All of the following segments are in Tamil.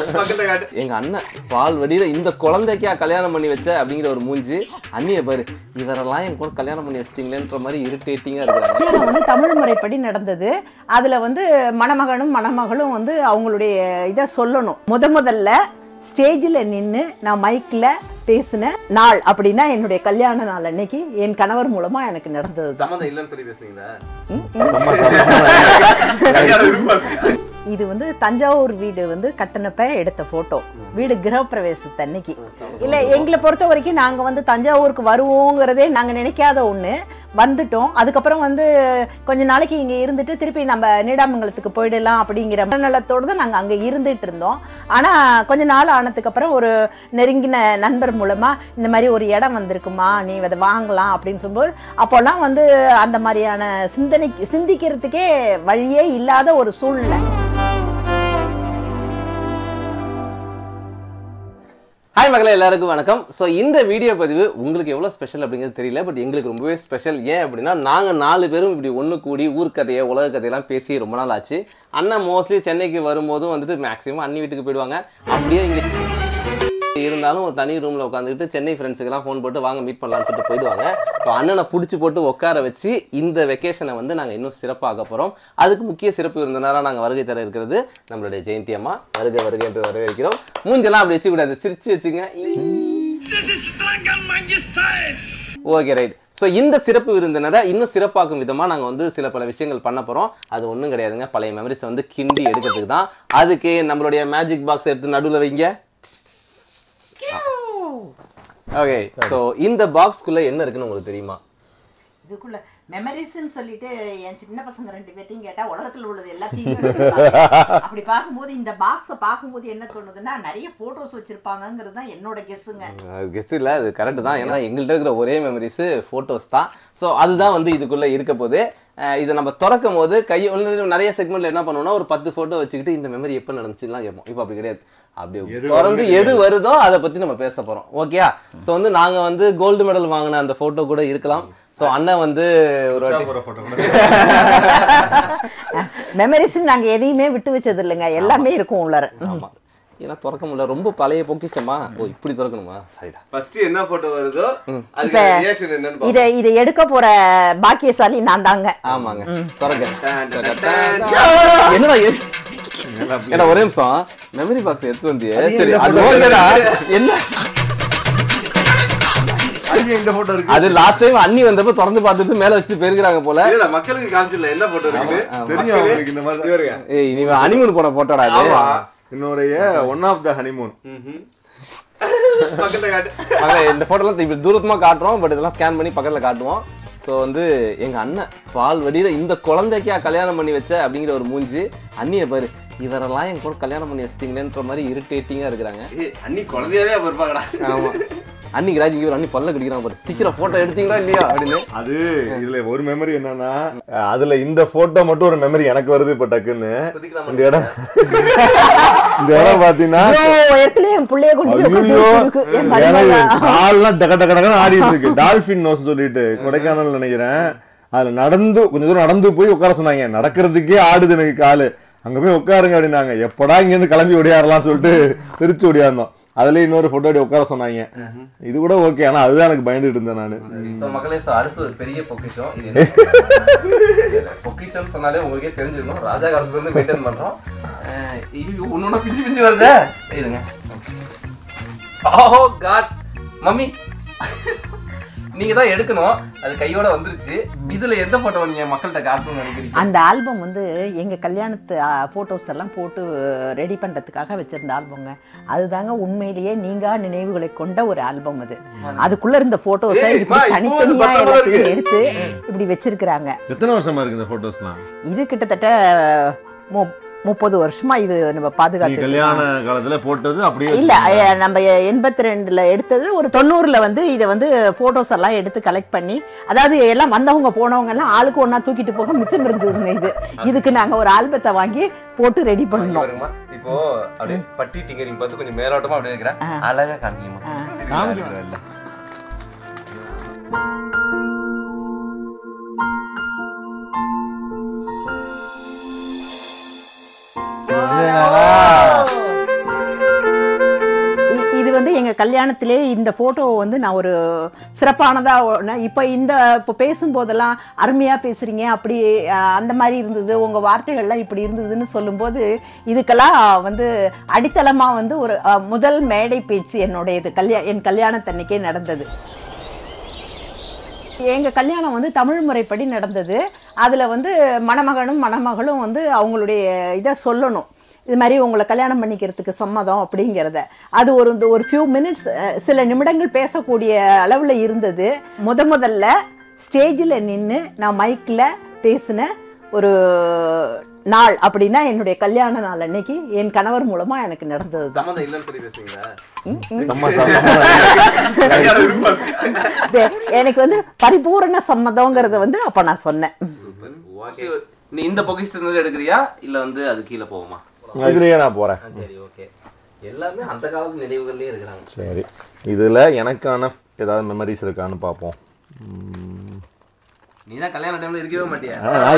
பக்கத்துல காட்டு எங்க அண்ணன் பால் வடியில இந்த குழந்தைக்கா கல்யாணம் பண்ணி வச்ச அப்படிங்கிற ஒரு மூஞ்சி அண்ணிய பாரு இவரெல்லாம் என் கூட கல்யாணம் பண்ணி வச்சிட்டீங்களேன்ற மாதிரி இரிட்டேட்டிங்கா இருக்கிறாங்க கல்யாணம் வந்து தமிழ் முறைப்படி நடந்தது அதுல வந்து மணமகனும் மணமகளும் வந்து அவங்களுடைய இதை சொல்லணும் முத முதல்ல ஸ்டேஜில் நின்று நான் மைக்கில் பேசின நாள் அப்படின்னா என்னுடைய கல்யாண நாள் அன்னைக்கு என் கணவர் மூலமா எனக்கு நடந்தது தான் சம்மந்தம் இல்லைன்னு சொல்லி பேசுனீங்களா இது வந்து தஞ்சாவூர் வீடு வந்து கட்டினப்ப எடுத்த போட்டோ வீடு கிரகப்பிரவேசத்து அன்னைக்கு இல்ல எங்களை பொறுத்த வரைக்கும் நாங்க வந்து தஞ்சாவூருக்கு வருவோங்கிறதே நாங்க நினைக்காத ஒண்ணு வந்துட்டோம் அதுக்கப்புறம் வந்து கொஞ்ச நாளைக்கு இங்க இருந்துட்டு திருப்பி நம்ம நீடாமங்கலத்துக்கு போயிடலாம் அப்படிங்கிற மனநலத்தோடு தான் நாங்க அங்க இருந்துட்டு இருந்தோம் ஆனா கொஞ்ச நாள் ஆனதுக்கு அப்புறம் ஒரு நெருங்கின நண்பர் மூலமா இந்த மாதிரி ஒரு இடம் வந்திருக்குமா நீ அதை வாங்கலாம் அப்படின்னு சொல்லும்போது அப்போல்லாம் வந்து அந்த மாதிரியான சிந்தனை சிந்திக்கிறதுக்கே வழியே இல்லாத ஒரு சூழ்நிலை ஹாய் மகளே எல்லாருக்கும் வணக்கம் ஸோ இந்த வீடியோ பதிவு உங்களுக்கு எவ்வளோ ஸ்பெஷல் அப்படிங்கிறது தெரியல பட் எங்களுக்கு ரொம்பவே ஸ்பெஷல் ஏன் அப்படின்னா நாங்கள் நாலு பேரும் இப்படி ஒன்று கூடி ஊர்க்கதையை உலக கதையெல்லாம் பேசி ரொம்ப நாள் ஆச்சு அண்ணன் மோஸ்ட்லி சென்னைக்கு வரும்போதும் வந்துட்டு மேக்ஸிமம் அண்ணி வீட்டுக்கு போயிடுவாங்க அப்படியே இங்கே இருந்தாலும் ஒரு தனி ரூமில் உட்காந்துக்கிட்டு சென்னை ஃப்ரெண்ட்ஸுக்கெல்லாம் ஃபோன் போட்டு வாங்க மீட் பண்ணலாம்னு சொல்லிட்டு போயிடுவாங்க ஸோ அண்ணனை பிடிச்சி போட்டு உட்கார வச்சு இந்த வெக்கேஷனை வந்து நாங்கள் இன்னும் சிறப்பாக போகிறோம் அதுக்கு முக்கிய சிறப்பு விருந்தினராக நாங்கள் வருகை தர இருக்கிறது நம்மளுடைய ஜெயந்தி அம்மா வருக வருக என்று வரவேற்கிறோம் மூஞ்செல்லாம் அப்படி வச்சுக்கூடாது சிரிச்சு வச்சுங்க ஓகே ரைட் ஸோ இந்த சிறப்பு விருந்தினரை இன்னும் சிறப்பாக்கும் விதமாக நாங்கள் வந்து சில பல விஷயங்கள் பண்ண போகிறோம் அது ஒன்றும் கிடையாதுங்க பழைய மெமரிஸை வந்து கிண்டி எடுக்கிறதுக்கு தான் அதுக்கு நம்மளுடைய மேஜிக் பாக்ஸ் எடுத்து நடுவில் வைங்க ஓகே ஸோ இந்த பாக்ஸ்க்குள்ளே என்ன இருக்குன்னு உங்களுக்கு தெரியுமா இதுக்குள்ள மெமரிஸ்ன்னு சொல்லிட்டு என் சின்ன பசங்க ரெண்டு பேர்ட்டையும் கேட்டா உலகத்துல உள்ளது எல்லாத்தையும் வச்சிருப்பாங்க. அப்படி பார்க்கும்போது இந்த பாக்ஸை பார்க்கும்போது என்ன தோணுதுன்னா நிறைய போட்டோஸ் வச்சிருப்பாங்கங்கிறது தான் என்னோட கெஸ்ஸுங்க கெஸ்ட் இல்லை அது கரெக்டு தான் ஏன்னா எங்கள்கிட்ட இருக்கிற ஒரே மெமரிஸு ஃபோட்டோஸ் தான் ஸோ அதுதான் வந்து இதுக்குள்ளே இருக்க போது அஹ் இதை நம்ம திறக்கும் போது கை வந்து நிறைய செக்மெண்ட்ல என்ன பண்ணுவோம்னா ஒரு பத்து ஃபோட்டோ வச்சுக்கிட்டு இந்த மெமரி எப்போ நடந்துச்சுலாம் கேட்போம் இப்போ அப்படி கிடையாது அப்படியே திறந்து எது வருதோ அதை பற்றி நம்ம பேச போகிறோம் ஓகேயா ஸோ வந்து நாங்கள் வந்து கோல்டு மெடல் வாங்கின அந்த ஃபோட்டோ கூட இருக்கலாம் ஸோ அண்ணன் வந்து ஒரு வாட்டி போற போட்டோ கூட மெமரிஸ் நாங்க எதையுமே விட்டு வச்சது இல்லைங்க எல்லாமே இருக்கும் உள்ளார ஆமாம் ஏன்னா திறக்க முடியல ரொம்ப பழைய பொக்கிஷமா ஓ இப்படி திறக்கணுமா சரிடா ஃபர்ஸ்ட் என்ன போட்டோ வருதோ அதுக்கு இப்ப ரியாக்ஷன் என்னன்னு இதை இதை எடுக்க போற பாக்கியசாலி நான் தாங்க ஆமாங்க திறக்க டான் டான் டான். என்னடா இது? ஏன்னா ஒரே நிமிஷம் மெமரி பாக்ஸ் எடுத்து வந்தியே அது சரி எந்த அது photo ஓகேடா என்ன அது எங்க போட்டோ இருக்கு அது லாஸ்ட் டைம் அண்ணி வந்தப்ப திறந்து பார்த்துட்டு மேல வச்சுட்டு போயிருக்காங்க போல இல்ல மக்களுக்கு காமிச்சிடல என்ன போட்டோ இருக்கு தெரியும் அவங்களுக்கு இந்த மாதிரி இவருங்க ஏய் நீ ஹனிமூன் போன போட்டோடா அது ஆமா என்னுடைய ஒன் ஆஃப் த ஹனிமூன் பக்கத்துல காட்டு மகளே, இந்த போட்டோலாம் இப்படி தூரமா காட்டுறோம் பட் இதெல்லாம் ஸ்கேன் பண்ணி பக்கத்துல காட்டுவோம் ஸோ வந்து எங்க அண்ணன் பால் வடியில இந்த குழந்தைக்கா கல்யாணம் பண்ணி வச்ச அப்படிங்கிற ஒரு மூஞ்சி அண்ணிய பாரு இவரெல்லாம் என் கூட கல்யாணம் பண்ணி வச்சிட்டீங்களேன்ற மாதிரி இரிட்டேட்டிங்கா இருக்கிறாங்க ஏய், அண்ணி குழந்தையாவே அப்ப இருப்பாங்கடா ஆமா அன்னைக்கு ராஜ் இவர் அண்ணி பல்ல கடிக்கிறான் பாரு சீக்கிரம் போட்டோ எடுத்தீங்களா இல்லையா அப்படின்னு அது இதுல ஒரு மெமரி என்னன்னா அதுல இந்த போட்டோ மட்டும் ஒரு மெமரி எனக்கு வருது இப்ப டக்குன்னு இந்த இடம் இந்த இடம் பாத்தீங்கன்னா இவ்வளோ இடத்துல என் பிள்ளைய கொண்டு போய் உட்காந்து ஐயோ இருக்கு. என் எனக்கு மருமக. கால்லாம் டக டக டகன்னு ஆடிட்டு இருக்கு டால்பின் நோஸ் சொல்லிட்டு கொடைக்கானல் நினைக்கிறேன் அதுல நடந்து கொஞ்ச தூரம் நடந்து போய் உட்கார சொன்னாங்க நடக்கிறதுக்கே ஆடுது எனக்கு காலு அங்க போய் உட்காருங்க அப்படின்னாங்க எப்படா இங்க இருந்து கிளம்பி ஓடியாரலாம் சொல்லிட்டு திருச்சி ஓடியாருந்தோம் அதுல இன்னொரு போட்டோ அடி உட்கார சொன்னாங்க இது கூட ஓகே ஆனா அதுதான் எனக்கு பயந்துட்டு இருந்தேன் நானு ஸோ மக்களே ஸோ அடுத்து ஒரு பெரிய பொக்கிஷம் இது பொக்கிஷம் சொன்னாலே உங்களுக்கே தெரிஞ்சிருக்கும் ராஜா காலத்துல இருந்து மெயின்டைன் பண்றோம் அஹ் ஐயோ ஒன்னொன்னு பிஞ்சு பிஞ்சு வருதே இருங்க ஓ காட் மம்மி நீங்க தான் எடுக்கணும் அது கையோட வந்துருச்சு இதுல எந்த போட்டோ நீங்க மக்கள்கிட்ட காட்டணும்னு நினைக்கிறீங்க அந்த ஆல்பம் வந்து எங்க கல்யாணத்து போட்டோஸ் எல்லாம் போட்டு ரெடி பண்றதுக்காக வச்சிருந்த ஆல்பம்ங்க அதுதாங்க உண்மையிலேயே நீங்கா நினைவுகளை கொண்ட ஒரு ஆல்பம் அது அதுக்குள்ள இருந்த போட்டோஸை ஏய், மா, இப்படி இப்போ வந்து தனித்தனியா பத்திரமா எல்லாத்தையும் இருக்கு. எடுத்து இப்படி வச்சிருக்கிறாங்க எத்தனை வருஷமா இருக்கு இந்த போட்டோஸ்லாம் இது கிட்டத்தட்ட மு- முப்பது வருஷமா இது நம்ம நீ பாதுகாத்து கல்யாண காலத்துல போட்டது அப்படியே இல்ல அஹ், நம்ம எண்பத்தி ரெண்டுல எடுத்தது ஒரு தொண்ணூறுல வந்து இதை வந்து போட்டோஸ் எல்லாம் எடுத்து கலெக்ட் பண்ணி அதாவது எல்லாம் வந்தவங்க போனவங்க எல்லாம் ஆளுக்கு ஒண்ணா தூக்கிட்டு போக மிச்சம் இருந்ததுங்க இது இதுக்கு நாங்க ஒரு ஆல்பத்தை வாங்கி போட்டு ரெடி பண்ணோம் வருமா இப்போ அப்படியே பட்டி டிங்கரிங் பார்த்து கொஞ்சம் மேலோட்டமா அப்படியே வைக்கிறேன் ஆ. அழகா காமிக்கமா ஆ. கல்யாணத்திலே இந்த ஃபோட்டோவை வந்து நான் ஒரு சிறப்பானதாக இப்போ இந்த இப்போ பேசும்போதெல்லாம் அருமையாக பேசுகிறீங்க அப்படி அஹ், அந்த மாதிரி இருந்தது உங்கள் வார்த்தைகள்லாம் இப்படி இருந்ததுன்னு சொல்லும்போது இதுக்கெல்லாம் வந்து அடித்தளமாக வந்து ஒரு அஹ், முதல் மேடை பேச்சு என்னுடையது கல்யா என் கல்யாணத்தன்னைக்கே நடந்தது எங்கள் கல்யாணம் வந்து தமிழ் முறைப்படி நடந்தது அதில் வந்து மணமகனும் மணமகளும் வந்து அவங்களுடைய இதை சொல்லணும் இது மாதிரி உங்களை கல்யாணம் பண்ணிக்கிறதுக்கு சம்மதம் அப்படிங்கிறத அது ஒரு இந்த ஒரு ஃபியூ மினிட்ஸ் சில நிமிடங்கள் பேசக்கூடிய அளவில் இருந்தது முத முதல்ல ஸ்டேஜில் நின்று நான் மைக்கில் பேசின ஒரு நாள் அப்படின்னா என்னுடைய கல்யாண நாள் அன்னைக்கு என் கணவர் மூலமாக எனக்கு நடந்தது தான் சம்மந்தம் இல்லைன்னு சொல்லி பேசுறீங்களா நம்ம சார் எனக்கு வந்து பரிபூரண சம்மதங்கிறத வந்து அப்போ நான் சொன்னேன் ஓகே நீ இந்த பொக்கிஷத்துல எடுக்கிறியா இல்ல வந்து அது கீழே போகுமா இதுலயே நான் போறேன் சரி ஓகே எல்லாமே அந்த காலத்து நினைவுகள்லயே இருக்கிறாங்க சரி இதுல எனக்கான ஏதாவது மெமரிஸ் இருக்கான்னு பார்ப்போம் நீ தான் கல்யாண டைம்ல இருக்கவே மாட்டியா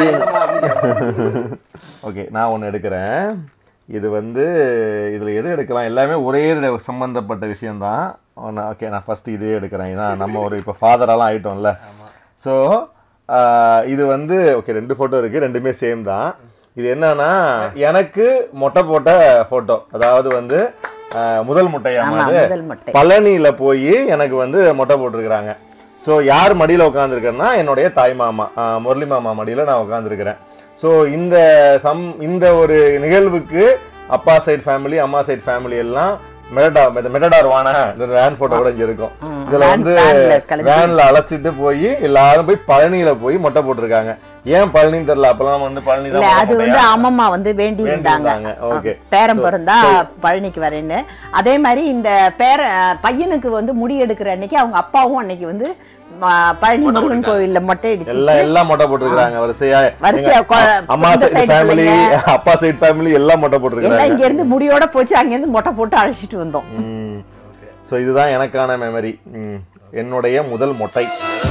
ஓகே நான் ஒன்று எடுக்கிறேன் இது வந்து இதில் எது எடுக்கலாம் எல்லாமே ஒரே இது சம்மந்தப்பட்ட விஷயம்தான் ஓகே நான் ஃபர்ஸ்ட் இதே எடுக்கிறேன் ஏன்னா நம்ம ஒரு இப்போ ஃபாதரெல்லாம் ஆயிட்டோம்ல ஸோ இது வந்து ஓகே ரெண்டு ஃபோட்டோ இருக்குது ரெண்டுமே சேம் தான் இது என்னன்னா எனக்கு மொட்டை போட்ட ஃபோட்டோ அதாவது வந்து ஆஹ், முதல் முட்டையாமா ஆமா, அது முதல் மொட்டை பழனியில போய் எனக்கு வந்து மொட்டை போட்டிருக்கிறாங்க ஸோ யார் மடியில் உட்காந்துருக்கேன்னா என்னுடைய தாய் மாமா ஆஹ் முரளி மாமா மடியில் நான் உட்காந்துருக்கிறேன் ஸோ இந்த சம் இந்த ஒரு நிகழ்வுக்கு அப்பா சைடு ஃபேமிலி அம்மா சைடு ஃபேமிலி எல்லாம் மெடடா இந்த மெடடார் வான இந்த வேன் போட்டோ கூட இங்க இருக்கும் இதுல van- வந்து vanல கிளம்பி. வேன்ல அழைச்சிட்டு போய் எல்லாரும் போய் பழனியில போய் மொட்டை போட்டிருக்காங்க ஏன் பழனின்னு தெரியல அப்பெல்லாம் வந்து பழனி இல்ல தான் அது வந்து அம்மம்மா வந்து வேண்டி இருந்தாங்க வேண்டியிருந்தாங்க. Okay. பேரம் So, பிறந்தா பழனிக்கு வரேன்னு அதே மாதிரி இந்த பேர பையனுக்கு வந்து முடி எடுக்கிற அன்னைக்கு அவங்க அப்பாவும் அன்னைக்கு வந்து ம- பழனி முருகன் கோவில்ல மொட்டை அடிச்சு எல்லாம் எல்லாம் மொட்டை போட்டிருக்காங்க வரிசையா வரிசையா எங்க கொ- அம்மா இந்த சைடு side ஃபேமிலி பிள்ளைங்க. அப்பா சைடு ஃபேமிலி எல்லாம் மொட்டை எல்லாம் போட்டிருக்காங்க இங்க இருந்து முடியோட போச்சு அங்க இருந்து மொட்டை போட்டு அழைச்சிட்டு வந்தோம் ஸோ இதுதான் எனக்கான மெமரி என்னுடைய முதல் மொட்டை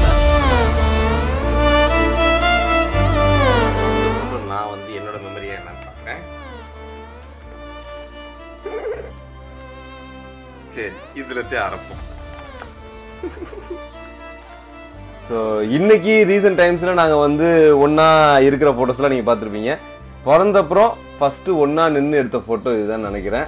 நான் வந்து என்னோட மெமரியை நான் பார்க்குறேன் சரி இதுலத்தே ஆரம்பம் ஸோ இன்னைக்கு ரீசெண்ட் டைம்ஸில் நாங்கள் வந்து ஒன்றா இருக்கிற ஃபோட்டோஸ்லாம் நீங்கள் பார்த்துருப்பீங்க பிறந்தப்புறம் ஃபஸ்ட்டு ஒன்றா நின்று எடுத்த ஃபோட்டோ இதுதான் நினைக்கிறேன்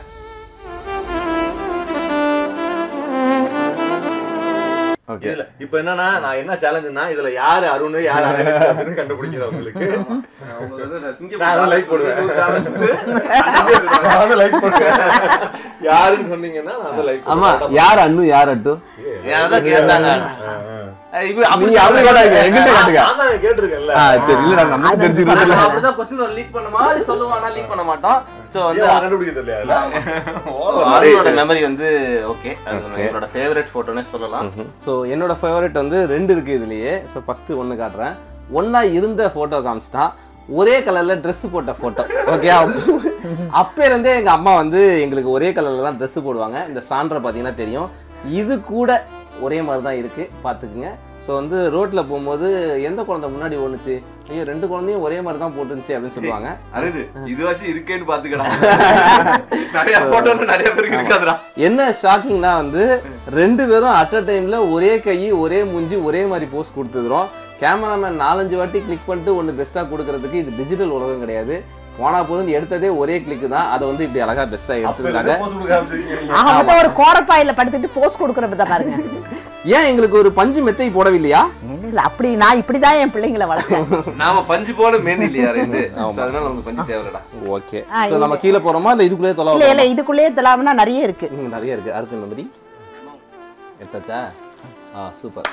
ஓகே இதுல இப்ப என்னன்னா நான் என்ன சேலஞ்சுனா இதுல யாரு அருண் யாரு அரவிந்த் அப்படின்னு கண்டுபிடிக்கிறவங்களுக்கு நான் வந்து லைக் போடுவேன் நான் வந்து லைக் போடுவேன் யாருன்னு சொன்னீங்கன்னா நான் வந்து லைக் ஆமா யார் அண்ணு யார் அட்டு அதான் கேட்டாங்க இப்போ அப்படி நீங்க அப்படி கேட்டாங்க, எங்கிட்ட கேட்டுங்க. நான் தான் கேட்டிருக்கேன்ல ஆ சரி இல்லடா நமக்கு தெரிஞ்சுக்கிறது நம்ம அப்படிதான் கொஸ்டின் லீக் பண்ண மாதிரி சொல்லுவோம் ஆனா லீக் பண்ண மாட்டோம் சோ வந்து ஏன் கண்டுபிடிக்க தெரியல அருணோட மெமரி வந்து ஓகே அது என்னோட ஃபேவரட் போட்டோனே சொல்லலாம் ஸோ என்னோட ஃபேவரட் வந்து ரெண்டு இருக்கு இதுலயே ஸோ ஃபர்ஸ்ட் ஒன்று காட்டுறேன் ஒண்ணா இருந்த ஃபோட்டோ காமிச்சிட்டா ஒரே கலர்ல Dress போட்ட ஃபோட்டோ ஓகே அப்ப இருந்தே எங்க அம்மா வந்து எங்களுக்கு ஒரே கலர்ல தான் Dress போடுவாங்க இந்த சான்றை பார்த்தீங்கன்னா தெரியும் இது கூட ஒரே மாதிரி தான் இருக்கு பார்த்துக்குங்க ஸோ வந்து ரோட்ல போகும்போது எந்த குழந்தை முன்னாடி ஓடுச்சு ஐயோ ரெண்டு குழந்தையும் ஒரே மாதிரி தான் போட்டுருந்துச்சு அப்படின்னு சொல்லுவாங்க அருண் இதுவாச்சும் இருக்கேன்னு பாத்துக்கடா நிறைய போட்டோல நிறைய பேருக்கு இருக்காதுடா என்ன ஷாக்கிங்னா வந்து ரெண்டு பேரும் அட் அ டைம்ல ஒரே கை ஒரே மூஞ்சி ஒரே மாதிரி போஸ்ட் கொடுத்துக்கிறோம் கேமராமேன் நாலஞ்சு வாட்டி கிளிக் பண்ணிட்டு ஒன்று பெஸ்ட்டாக கொடுக்கறதுக்கு இது டிஜிட்டல் உலகம் கிடையாது போனா போதும் எடுத்ததே ஒரே கிளிக் தான் அதை வந்து இப்படி அழகா பெஸ்ட்டாக எடுத்துருக்காங்க அவங்க மட்டும் ஒரு கோரப்பாயில படுத்துட்டு போஸ்ட் கொடுக்கறத பாருங்க ஏன் எங்களுக்கு ஒரு பஞ்சு மெத்தை போடவில்லையா இல்ல அப்படி நான் இப்படிதான் என் பிள்ளைங்களை வளர்த்தேன் நாம பஞ்சு போல மேன் இல்லையா ரெண்டு So, அதனால நமக்கு பஞ்சு தேவையில்லடா ஓகே ஆ, ஸோ நம்ம கீழே போறோமா இல்லை இதுக்குள்ளேயே இல்ல தொலை இல்ல இதுக்குள்ளேயே தெலாமனா நிறைய இருக்கு ம், நிறைய இருக்கு அடுத்த மெமரி எடுத்தாச்சா ஆ சூப்பர்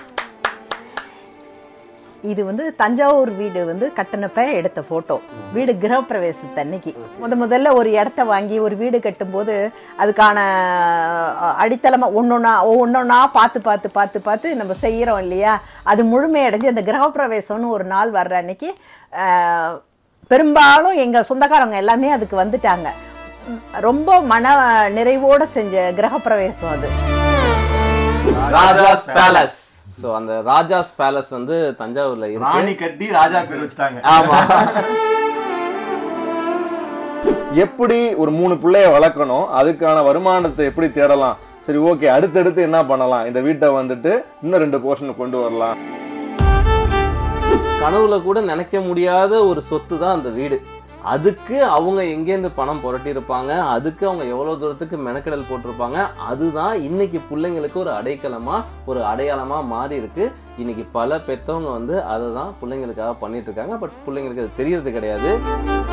இது வந்து தஞ்சாவூர் வீடு வந்து கட்டினப்ப எடுத்த போட்டோ வீடு கிரகப்பிரவேசத்து அன்னைக்கு முத முதல்ல ஒரு இடத்த வாங்கி ஒரு வீடு கட்டும்போது அதுக்கான அஹ், அடித்தளமா ஒன்னொன்னா ஒவ்வொன்றா பார்த்து பார்த்து பார்த்து பார்த்து நம்ம செய்கிறோம் இல்லையா அது முழுமையடைஞ்சு அந்த கிரகப்பிரவேசம்னு ஒரு நாள் வர்ற அன்னைக்கு அஹ், பெரும்பாலும் எங்கள் சொந்தக்காரங்க எல்லாமே அதுக்கு வந்துட்டாங்க உம், ரொம்ப மன நிறைவோட செஞ்ச கிரகப்பிரவேசம் அது ராஜாஸ் பேலஸ் ஸோ அந்த ராஜாஸ் பேலஸ் வந்து தஞ்சாவூர்ல இருக்கு ராணி கட்டி ராஜா பேர் வச்சுட்டாங்க ஆமா எப்படி ஒரு மூணு பிள்ளைய வளர்க்கணும் அதுக்கான வருமானத்தை எப்படி தேடலாம் ஸோ சரி ஓகே அடுத்தடுத்து என்ன பண்ணலாம் இந்த வீட்டை வந்துட்டு இன்னும் ரெண்டு போர்ஷன் கொண்டு வரலாம் கனவுல கூட நினைக்க முடியாத ஒரு சொத்து தான் அந்த வீடு அதுக்கு அவங்க எங்கேருந்து பணம் புரட்டி இருப்பாங்க அதுக்கு அவங்க எவ்வளோ தூரத்துக்கு மெனக்கெடல் போட்டிருப்பாங்க அதுதான் இன்னைக்கு பிள்ளைங்களுக்கு ஒரு அடைக்கலமா ஒரு அடையாளமா மாறி இருக்கு இன்னைக்கு பல பெத்தவங்க வந்து அதை தான் பிள்ளைங்களுக்காக பண்ணிட்டு இருக்காங்க பட் பிள்ளைங்களுக்கு அது தெரியறது கிடையாது